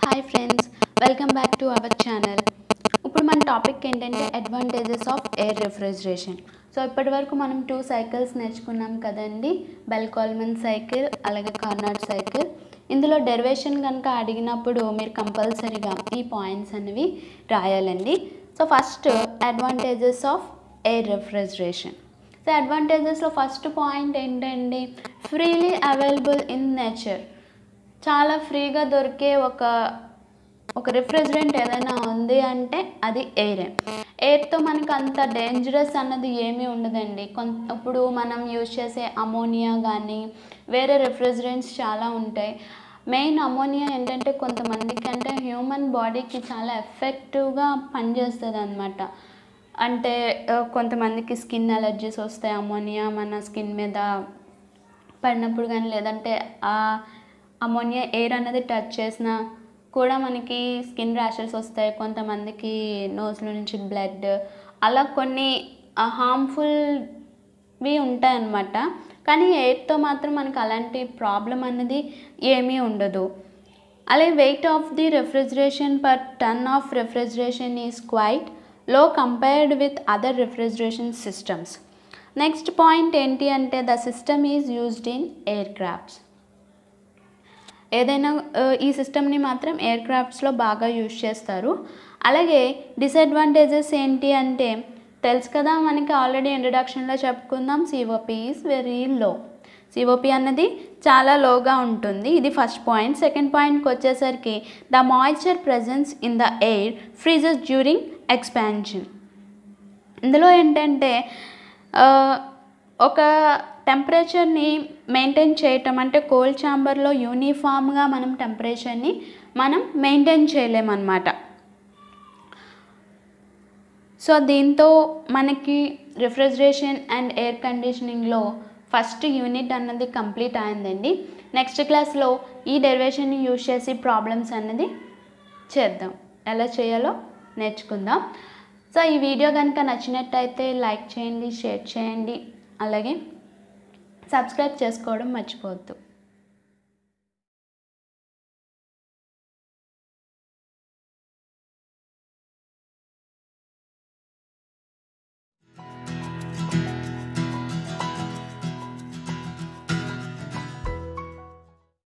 hi friends welcome back to our channel ఇప్పుడు మన topic ఏంటంటే advantages of air refrigeration so ఇప్పటి వరకు మనం టూ సైకిల్స్ నేర్చుకున్నాం కదండి బెల్ కాల్మన్ సైకిల్ అలాగే కార్నాడ్ సైకిల్ ఇందులో డెరివేషన్ కనుక అడిగినప్పుడు మీరు కంపల్సరీగా ఈ పాయింట్స్ అనేవి రాయాలండి so first advantages of air refrigeration so అడ్వాంటేజెస్లో ఫస్ట్ పాయింట్ ఏంటండి ఫ్రీలీ అవైలబుల్ ఇన్ నేచర్ చాలా ఫ్రీగా దొరికే ఒక ఒక రిఫ్రిజరెంట్ ఏదైనా ఉంది అంటే అది ఎయిరే ఎయిర్తో మనకు అంత డేంజరస్ అన్నది ఏమీ ఉండదండి కొంత ఇప్పుడు మనం యూజ్ చేసే అమోనియా కానీ వేరే రిఫ్రిజరెంట్స్ చాలా ఉంటాయి మెయిన్ అమోనియా ఏంటంటే కొంతమందికి అంటే హ్యూమన్ బాడీకి చాలా ఎఫెక్టివ్గా పనిచేస్తుంది అనమాట అంటే ఆ, కొంతమందికి స్కిన్ అలర్జీస్ వస్తాయి అమోనియా మన స్కిన్ మీద పడినప్పుడు కానీ లేదంటే ఆ అమోనియా ఎయిర్ అనేది టచ్ చేసినా కూడా మనకి స్కిన్ ర్యాషెస్ వస్తాయి కొంతమందికి నోస్లో నుంచి బ్లడ్ అలా కొన్ని హార్మ్ఫుల్వి ఉంటాయన్నమాట కానీ ఎయిర్తో మాత్రం మనకి అలాంటి ప్రాబ్లం అనేది ఏమీ ఉండదు అలాగే weight of the refrigeration per ton of refrigeration is quite low compared with other refrigeration systems next point ఏంటి అంటే the system is used in aircrafts ఏదైనా ఆ, ఈ సిస్టమ్ని మాత్రం ఎయిర్ క్రాఫ్ట్స్లో బాగా యూజ్ చేస్తారు అలాగే డిసడ్వాంటేజెస్ ఏంటి అంటే తెలుసు కదా మనకి ఆల్రెడీ ఇంట్రడక్షన్లో చెప్పుకుందాం COP is very low COP అన్నది చాలా లోగా ఉంటుంది ఇది ఫస్ట్ పాయింట్ సెకండ్ పాయింట్కి వచ్చేసరికి the moisture presence in the air freezes during expansion ఇందులో ఏంటంటే ఆ, ఒక టెంపరేచర్ని మెయింటైన్ చేయటం అంటే కోల్డ్ ఛాంబర్లో యూనిఫామ్గా మనం టెంపరేచర్ని మనం మెయింటైన్ చేయలేమన్నమాట సో దీంతో మనకి రిఫ్రిజరేషన్ అండ్ ఎయిర్ కండిషనింగ్లో ఫస్ట్ యూనిట్ అన్నది కంప్లీట్ అయిందండి నెక్స్ట్ క్లాస్లో ఈ డెరివేషన్ని యూజ్ చేసి ప్రాబ్లమ్స్ అన్నది చేద్దాం ఎలా చేయాలో నేర్చుకుందాం సో ఈ వీడియో కనుక నచ్చినట్టయితే లైక్ చేయండి షేర్ చేయండి అలాగే సబ్స్క్రైబ్ చేసుకోవడం మర్చిపోవద్దు